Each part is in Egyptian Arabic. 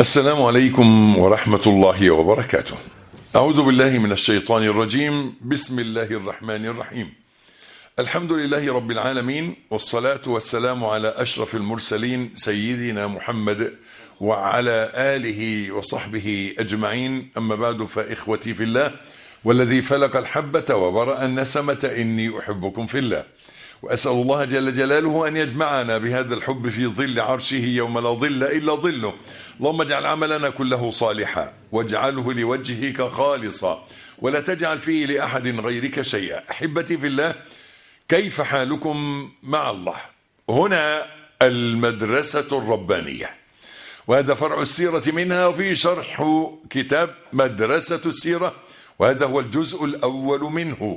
السلام عليكم ورحمة الله وبركاته. أعوذ بالله من الشيطان الرجيم، بسم الله الرحمن الرحيم. الحمد لله رب العالمين والصلاة والسلام على أشرف المرسلين سيدنا محمد وعلى آله وصحبه أجمعين أما بعد فإخوتي في الله والذي فلق الحبة وبرأ النسمة إني أحبكم في الله وأسأل الله جل جلاله أن يجمعنا بهذا الحب في ظل عرشه يوم لا ظل إلا ظله اللهم اجعل عملنا كله صالحا واجعله لوجهك خالصا ولا تجعل فيه لأحد غيرك شيئا أحبتي في الله كيف حالكم مع الله هنا المدرسة الربانية وهذا فرع السيرة منها وفي شرح كتاب مدرسة السيرة وهذا هو الجزء الأول منه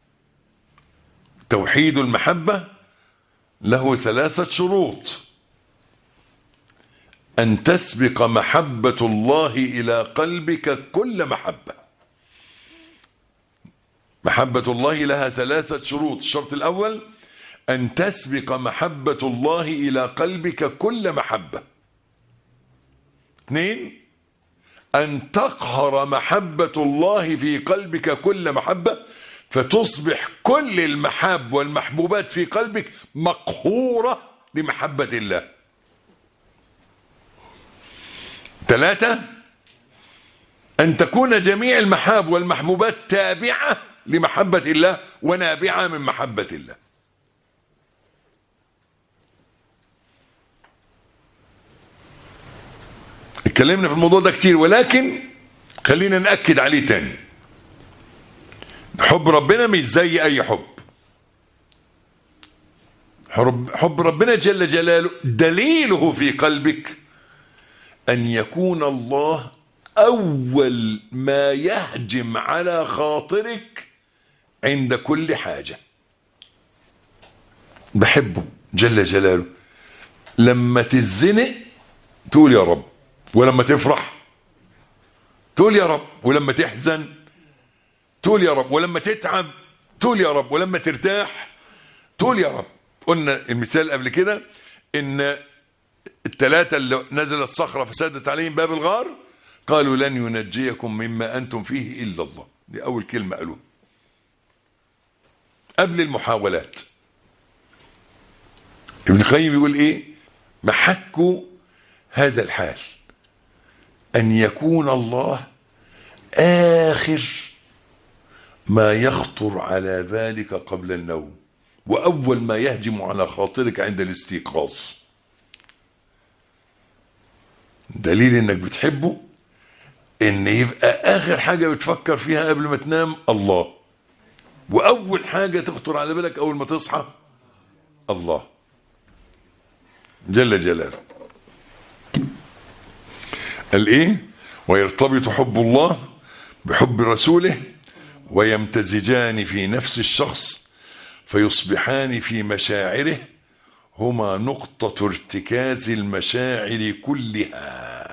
توحيد المحبة له ثلاثة شروط أن تسبق محبة الله إلى قلبك كل محبة محبة الله لها ثلاثة شروط الشرط الأول أن تسبق محبة الله إلى قلبك كل محبة اثنين أن تقهر محبة الله في قلبك كل محبة فتصبح كل المحاب والمحبوبات في قلبك مقهورة لمحبة الله ثلاثة أن تكون جميع المحاب والمحبوبات تابعة لمحبة الله ونابعة من محبة الله اتكلمنا في الموضوع ده كتير ولكن خلينا نأكد عليه تاني حب ربنا مش زي أي حب حب, حب ربنا جل جلاله دليله في قلبك أن يكون الله أول ما يهجم على خاطرك عند كل حاجة بحبه جل جلاله لما تزنق تقول يا رب ولما تفرح تقول يا رب ولما تحزن تقول يا رب ولما تتعب تقول يا رب ولما ترتاح تقول يا رب قلنا المثال قبل كده ان الثلاثة اللي نزلت صخرة فسادت عليهم باب الغار قالوا لن ينجيكم مما أنتم فيه إلا الله دي أول كلمة قالوها قبل المحاولات ابن القيم يقول إيه محك هذا الحال أن يكون الله آخر ما يخطر على بالك قبل النوم وأول ما يهجم على خاطرك عند الاستيقاظ دليل انك بتحبه ان يبقى اخر حاجة بتفكر فيها قبل ما تنام الله واول حاجة تخطر على بالك اول ما تصحى الله جل جلاله قال ايه ويرتبط حب الله بحب رسوله ويمتزجان في نفس الشخص فيصبحان في مشاعره هما نقطة ارتكاز المشاعر كلها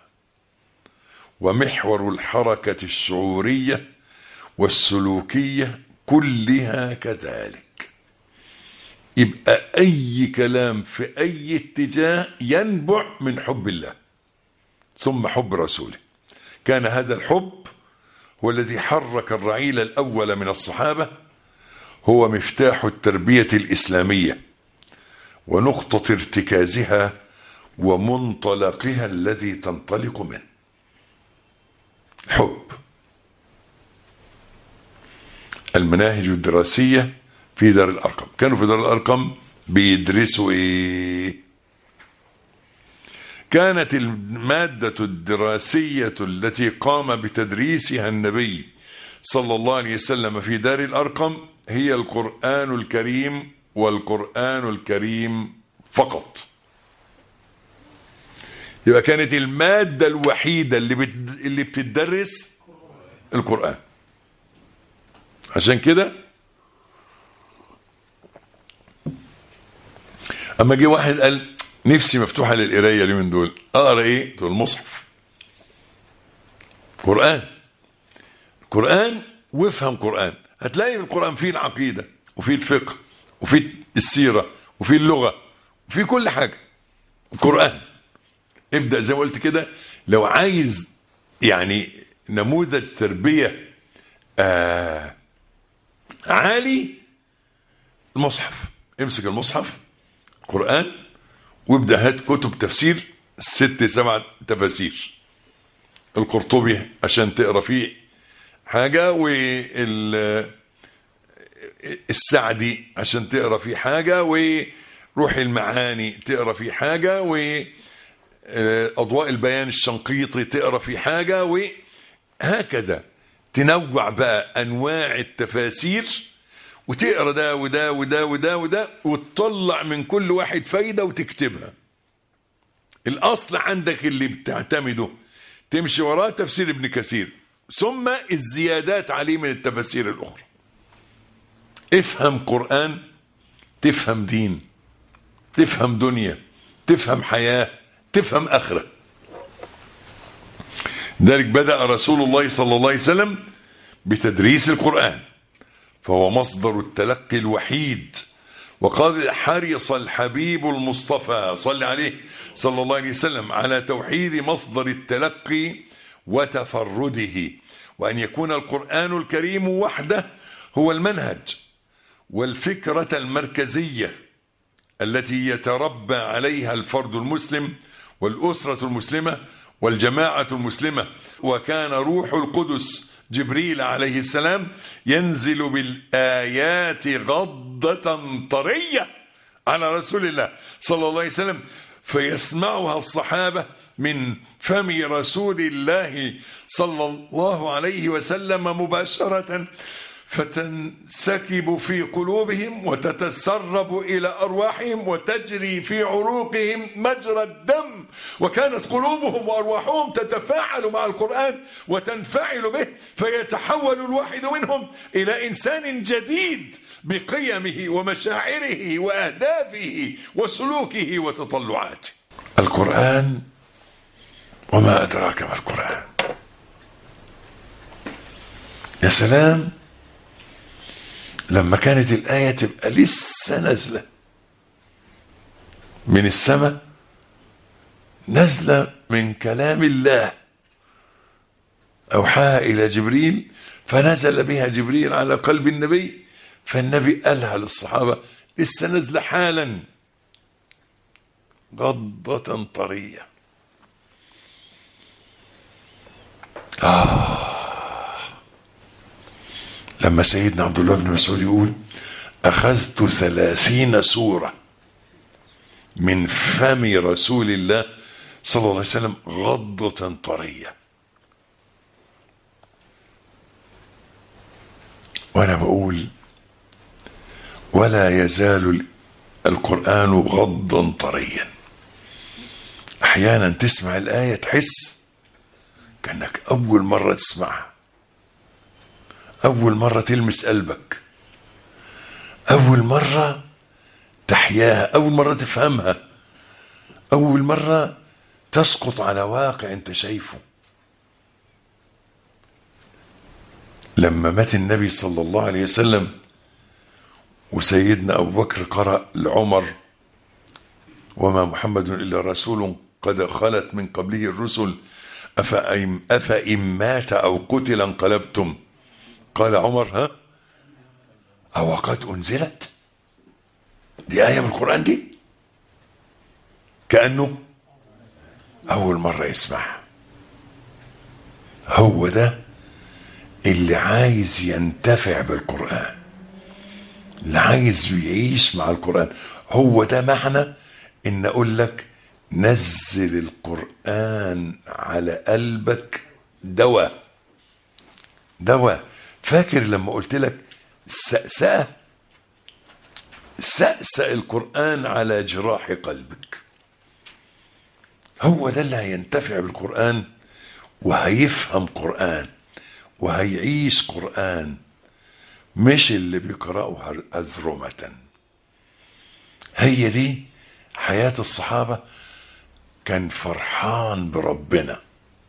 ومحور الحركة الشعورية والسلوكية كلها كذلك يبقى أي كلام في أي اتجاه ينبع من حب الله ثم حب رسوله كان هذا الحب هو الذي حرك الرعيل الأول من الصحابة هو مفتاح التربية الإسلامية ونقطة ارتكازها ومنطلقها الذي تنطلق منه حب المناهج الدراسية في دار الأرقم كانوا في دار الأرقم بيدرسوا إيه كانت المادة الدراسية التي قام بتدريسها النبي صلى الله عليه وسلم في دار الأرقم هي القرآن الكريم والقرآن الكريم فقط يبقى كانت المادة الوحيدة اللي بت... اللي بتدرس القرآن عشان كده اما جه واحد قال نفسي مفتوحة للقراية اليومين دول اقرا ايه؟ تقول المصحف قرآن قرآن وافهم قرآن هتلاقي في القرآن فيه العقيدة وفيه الفقه وفي السيرة وفي اللغة وفي كل حاجة القرآن ابدأ زي ما قلت كده لو عايز يعني نموذج تربية آه عالي المصحف امسك المصحف قرآن وابدأ هات كتب تفسير ست سبع تفاسير القرطبي عشان تقرا فيه حاجة وال السعدي عشان تقرا فيه حاجة وروح المعاني تقرا فيه حاجة وأضواء البيان الشنقيطي تقرا فيه حاجة وهكذا تنوع بقى أنواع التفاسير وتقرا ده وده وده وده وده وتطلع من كل واحد فايدة وتكتبها الأصل عندك اللي بتعتمده تمشي وراه تفسير ابن كثير ثم الزيادات عليه من التفاسير الأخرى افهم قرآن تفهم دين تفهم دنيا تفهم حياة تفهم آخرة ذلك بدأ رسول الله صلى الله عليه وسلم بتدريس القرآن فهو مصدر التلقي الوحيد وقد حرص الحبيب المصطفى صلى عليه صلى الله عليه وسلم على توحيد مصدر التلقي وتفرده وأن يكون القرآن الكريم وحده هو المنهج والفكرة المركزية التي يتربى عليها الفرد المسلم والأسرة المسلمة والجماعة المسلمة وكان روح القدس جبريل عليه السلام ينزل بالآيات غضة طرية على رسول الله صلى الله عليه وسلم فيسمعها الصحابة من فم رسول الله صلى الله عليه وسلم مباشرة فتنسكب في قلوبهم وتتسرب إلى أرواحهم وتجري في عروقهم مجرى الدم وكانت قلوبهم وأرواحهم تتفاعل مع القرآن وتنفعل به فيتحول الواحد منهم إلى إنسان جديد بقيمه ومشاعره وأهدافه وسلوكه وتطلعاته القرآن وما أدراك ما القرآن يا سلام لما كانت الآية تبقى لسه نازلة من السماء نازلة من كلام الله أوحاها إلى جبريل فنزل بها جبريل على قلب النبي فالنبي قالها للصحابة لسه نازلة حالا غضة طرية لما سيدنا عبد الله بن مسعود يقول أخذت ثلاثين سورة من فم رسول الله صلى الله عليه وسلم غضة طرية وأنا بقول ولا يزال القرآن غضا طريا أحيانا تسمع الآية تحس كأنك أول مرة تسمعها أول مرة تلمس قلبك أول مرة تحياها أول مرة تفهمها أول مرة تسقط على واقع أنت شايفه لما مات النبي صلى الله عليه وسلم وسيدنا أبو بكر قرأ لعمر وما محمد إلا رسول قد خلت من قبله الرسل أفإن, أفإن مات أو قتل انقلبتم قال عمر ها أو قد أنزلت دي آية من القرآن دي كأنه أول مرة يسمعها هو ده اللي عايز ينتفع بالقرآن اللي عايز يعيش مع القرآن هو ده معنى إن أقول لك نزل القرآن على قلبك دواء دواء فاكر لما قلت لك سأسأ سأسأ القرآن على جراح قلبك هو ده اللي هينتفع بالقرآن وهيفهم قرآن وهيعيش قرآن مش اللي بيقرأوا أذرمة هي دي حياة الصحابة كان فرحان بربنا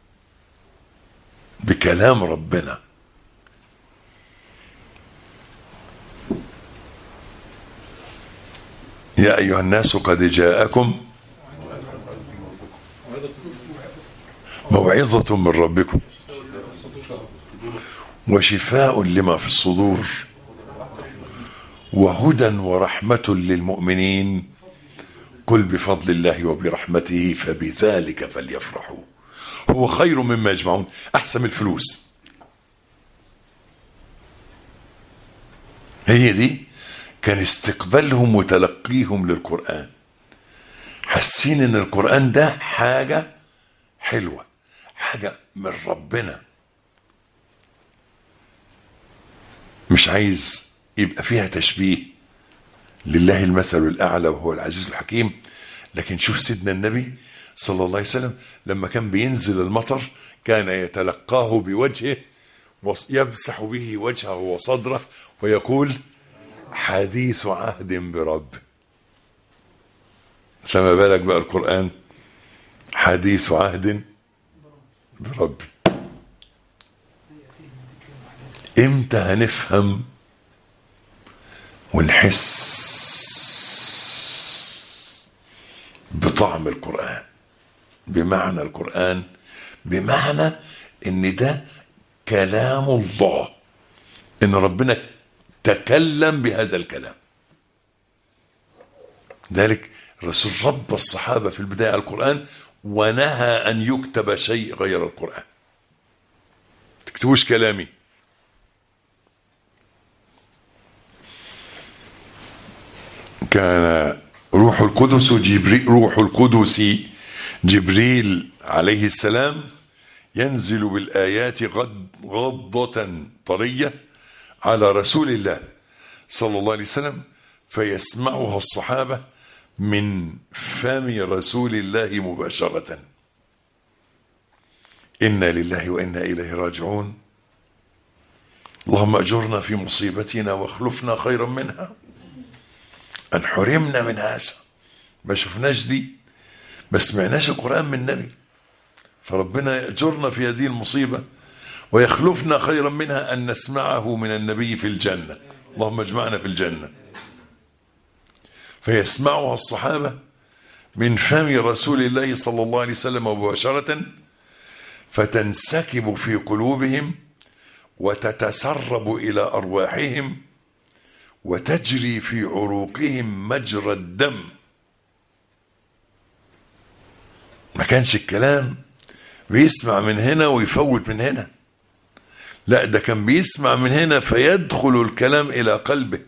بكلام ربنا يا أيها الناس قد جاءكم موعظة من ربكم وشفاء لما في الصدور وهدى ورحمة للمؤمنين قل بفضل الله وبرحمته فبذلك فليفرحوا هو خير مما يجمعون أحسن من الفلوس هي دي كان استقبالهم وتلقيهم للقرآن حاسين ان القرآن ده حاجة حلوة حاجة من ربنا مش عايز يبقى فيها تشبيه لله المثل الأعلى وهو العزيز الحكيم لكن شوف سيدنا النبي صلى الله عليه وسلم لما كان بينزل المطر كان يتلقاه بوجهه يمسح به وجهه وصدره ويقول حديث عهد برب فما بالك بقى القرآن حديث عهد برب امتى هنفهم ونحس بطعم القرآن بمعنى القرآن بمعنى ان ده كلام الله ان ربنا تكلم بهذا الكلام ذلك الرسول رب الصحابة في البداية القرآن ونهى أن يكتب شيء غير القرآن تكتبوش كلامي كان روح القدس جبريل روح القدس جبريل عليه السلام ينزل بالآيات غد غضة طرية على رسول الله صلى الله عليه وسلم فيسمعها الصحابة من فم رسول الله مباشرة إنا لله وإنا إليه راجعون اللهم أجرنا في مصيبتنا واخلفنا خيرا منها أن حرمنا من هذا ما شفناش دي ما سمعناش القرآن من النبي فربنا يأجرنا في هذه المصيبة ويخلفنا خيرا منها أن نسمعه من النبي في الجنة اللهم اجمعنا في الجنة فيسمعها الصحابة من فم رسول الله صلى الله عليه وسلم مباشرة فتنسكب في قلوبهم وتتسرب إلى أرواحهم وتجري في عروقهم مجرى الدم ما كانش الكلام بيسمع من هنا ويفوت من هنا لا ده كان بيسمع من هنا فيدخل الكلام إلى قلبه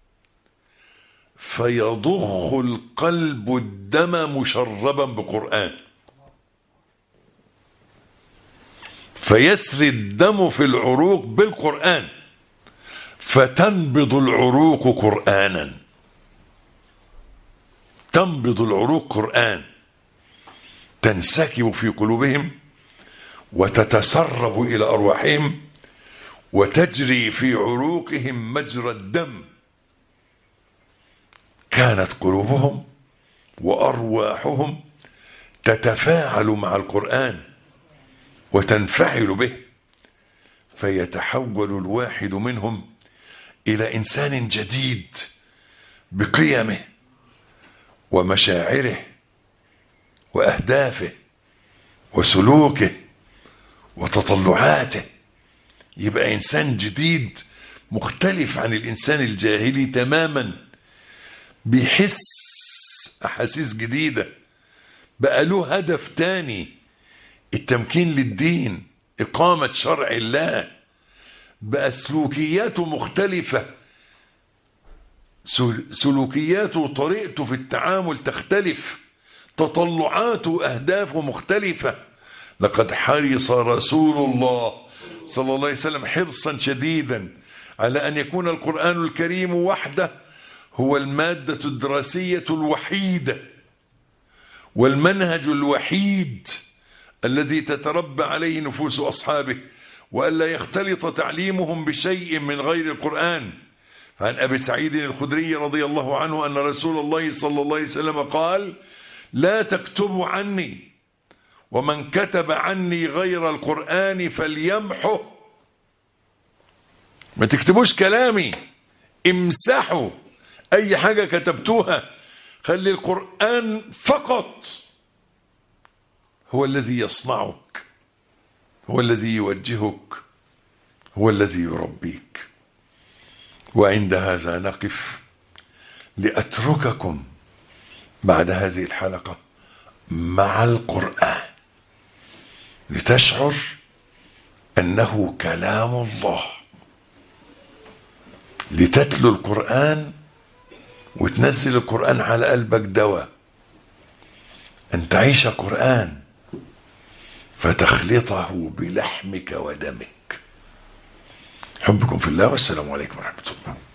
فيضخ القلب الدم مشربا بقرآن فيسري الدم في العروق بالقرآن فتنبض العروق قرآنا تنبض العروق قرآن تنسكب في قلوبهم وتتسرب إلى أرواحهم وتجري في عروقهم مجرى الدم كانت قلوبهم وأرواحهم تتفاعل مع القرآن وتنفعل به فيتحول الواحد منهم إلى إنسان جديد بقيمه ومشاعره وأهدافه وسلوكه وتطلعاته يبقى إنسان جديد مختلف عن الإنسان الجاهلي تماما بيحس أحاسيس جديدة بقى له هدف تاني التمكين للدين إقامة شرع الله بقى سلوكياته مختلفة سلوكياته وطريقته في التعامل تختلف تطلعاته وأهدافه مختلفة لقد حرص رسول الله صلى الله عليه وسلم حرصا شديدا على أن يكون القرآن الكريم وحده هو المادة الدراسية الوحيدة والمنهج الوحيد الذي تتربى عليه نفوس أصحابه وألا يختلط تعليمهم بشيء من غير القرآن فعن أبي سعيد الخدري رضي الله عنه أن رسول الله صلى الله عليه وسلم قال لا تكتبوا عني ومن كتب عني غير القرآن فليمحه ما تكتبوش كلامي امسحوا أي حاجة كتبتوها خلي القرآن فقط هو الذي يصنعك هو الذي يوجهك هو الذي يربيك وعند هذا نقف لأترككم بعد هذه الحلقة مع القرآن لتشعر أنه كلام الله لتتلو القرآن وتنزل القرآن على قلبك دواء أن تعيش قرآن فتخلطه بلحمك ودمك حبكم في الله والسلام عليكم ورحمة الله